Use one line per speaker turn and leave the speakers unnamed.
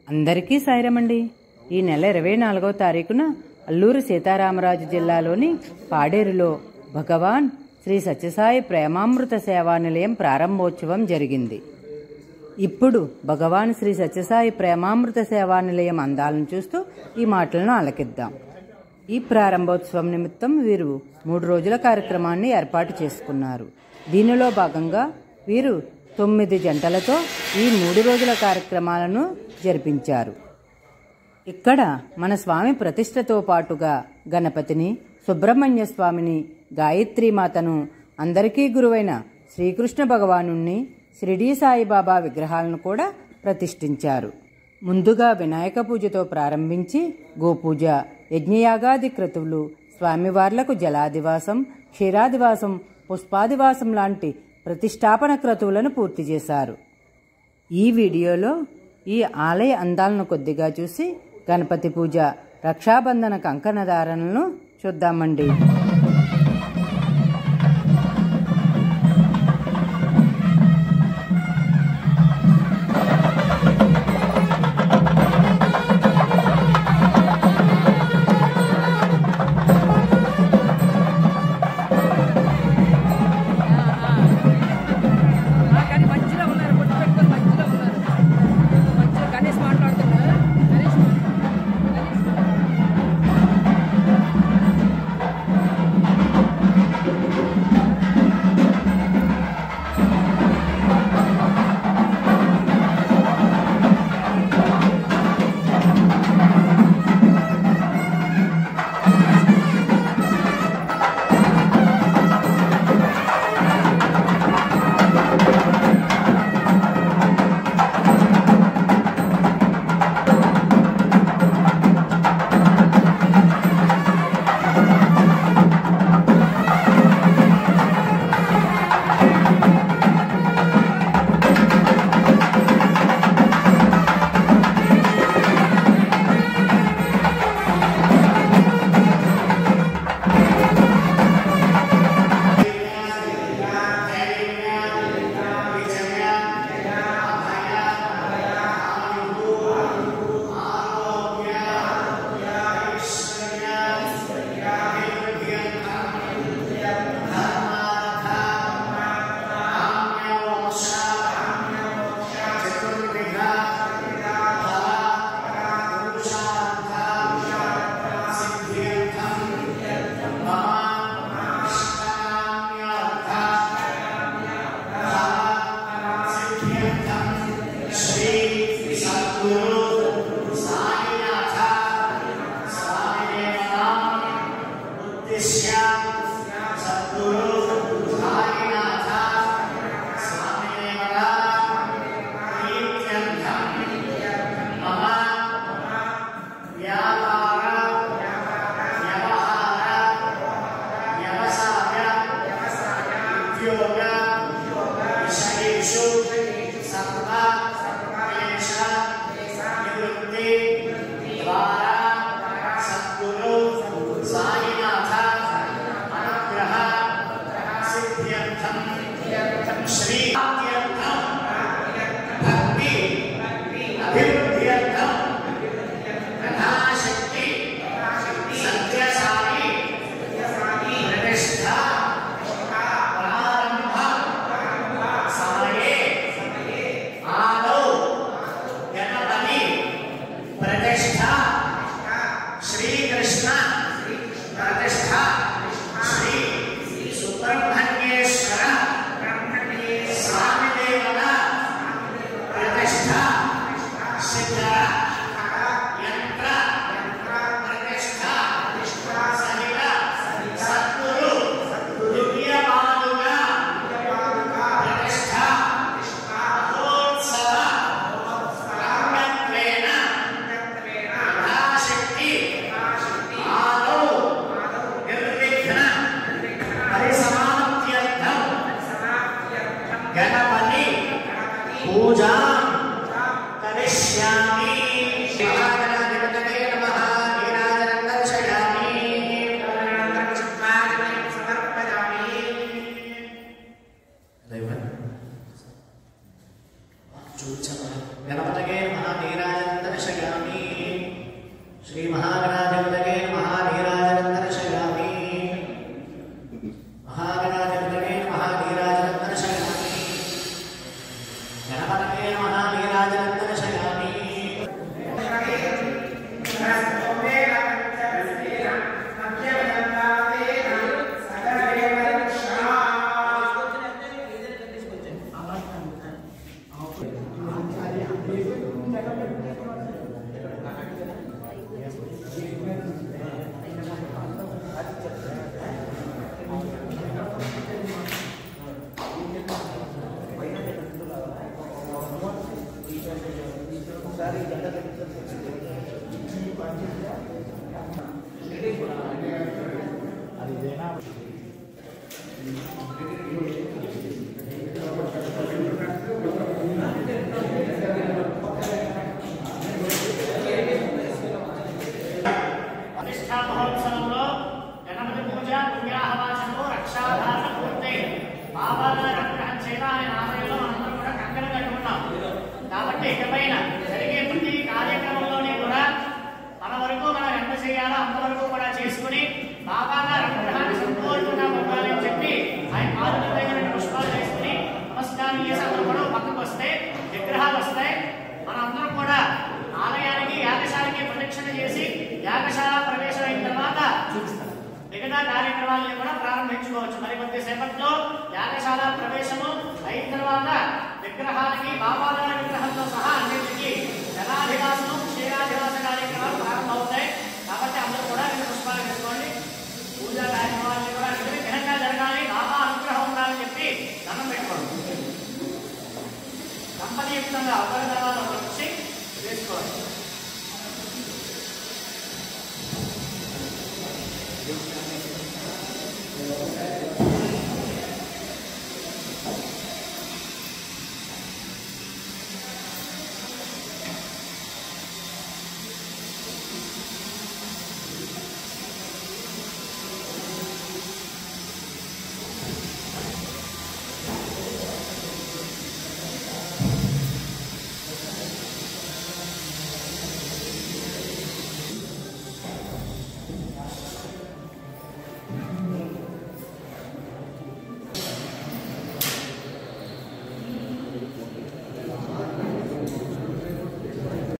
అందరికీ సాయిరమండి ఈ నెల ఇరవై నాలుగవ తారీఖున అల్లూరు సీతారామరాజు జిల్లాలోని పాడేరులో భగవాన్ శ్రీ సత్యసాయి ప్రేమామృత సేవా నిలయం ప్రారంభోత్సవం జరిగింది ఇప్పుడు భగవాన్ శ్రీ సత్యసాయి ప్రేమామృత సేవా నిలయం అందాలను చూస్తూ ఈ మాటలను ఆలకిద్దాం ఈ ప్రారంభోత్సవం నిమిత్తం వీరు మూడు రోజుల కార్యక్రమాన్ని ఏర్పాటు చేసుకున్నారు దీనిలో భాగంగా వీరు తొమ్మిది జంటలతో ఈ మూడు రోజుల కార్యక్రమాలను జరిపించారు ఇక్కడ మన స్వామి ప్రతిష్టతో పాటుగా గణపతిని సుబ్రహ్మణ్య స్వామిని గాయత్రీమాతను అందరికీ గురువైన శ్రీకృష్ణ భగవాను షిరిడీ సాయిబాబా విగ్రహాలను కూడా ప్రతిష్ఠించారు ముందుగా వినాయక పూజతో ప్రారంభించి గోపూజ యజ్ఞయాగాది క్రతువులు స్వామివార్లకు జలాదివాసం క్షీరాదివాసం పుష్పాదివాసం లాంటి ప్రతిష్టాపన క్రతువులను పూర్తి చేశారు ఈ వీడియోలో ఈ ఆలయ అందాలను కొద్దిగా చూసి గణపతి పూజ రక్షాబంధన కంకణ ధారణలను చూద్దామండి
కానీ మధ్యలో ఉన్నారు బొట్టు పెట్టుకొని మధ్యలో ఉన్నారు మధ్యలో గణేష్ మాట్లాడుతున్నారు గణేష్ గణేష్
శ్రీకృష్ణ ప్రతిష్ట శ్రీ సుబ్రహ్మణ్యేశ్వర స్వామి దేవత ప్రతిష్ట సిద్ధ యంత్ర ప్రతిష్ట సహిత సద్గురు దివ్యపాదుక ప్రతిష్ట మహోత్సవ రంగత్వేన యథాశక్తి ఆదౌ నిర్విఘ్న పరిసమాప్త్యర్థం గణపతి పూజా కరిష్యామి श्रीमहागणाधिपतये महाधीराजनं दर्शयामि महागणाधिपतये महाधीराजनं दर्शयामि गणपतये महाधीराजनं दर्शयामि
ప్రతిష్టా మహోత్సవంలో గణపతి పూజ పుణ్యాహవాచనము రక్షాధారణ పూర్తి బాబాగారు అనుగ్రహం చేయాలనే ఆలయంలో మనందరం కూడా కంకణ కట్టుకున్నాం కాబట్టి ఇకపైన జరిగే ప్రతి కార్యక్రమంలోని కూడా మన వరకు మనం ఎంత చేయాలో అంతవరకు కూడా చేసుకుని బాబాగారు అనుగ్రహాన్ని సంపూర్ణంగా పొందాలని చెప్పి ఆయన పాదం దగ్గర పుష్పాలు చేసుకుని నమస్కారం చేసి అందరూ కూడా పక్కకు వస్తే విగ్రహాలు వస్తాయి మనందరం కూడా ఆలయానికి యాగశాలకి ప్రదక్షిణ చేసి యాగశాల ప్రవేశం అయిన తర్వాత మిగతా కార్యక్రమాలను కూడా ప్రారంభించుకోవచ్చు మరి కొద్దిసేపట్లో యాగశాల ప్రవేశము అయిన తర్వాత విగ్రహాలకి బాబాల విగ్రహంతో సహా అన్నింటికి జలాధివాసము క్షీరాధివాస కార్యక్రమాలు ప్రారంభమవుతాయి కాబట్టి అందరూ కూడా రెండు పుష్పాలు వేసుకోండి పూజా కార్యక్రమాలను కూడా నిర్విఘ్నంగా జరగాలి బాబా అనుగ్రహం ఉండాలని చెప్పి దండం పెట్టుకోండి దంపతియుక్తంగా ఒకరి తర్వాత ఒకరు వచ్చి వేసుకోవాలి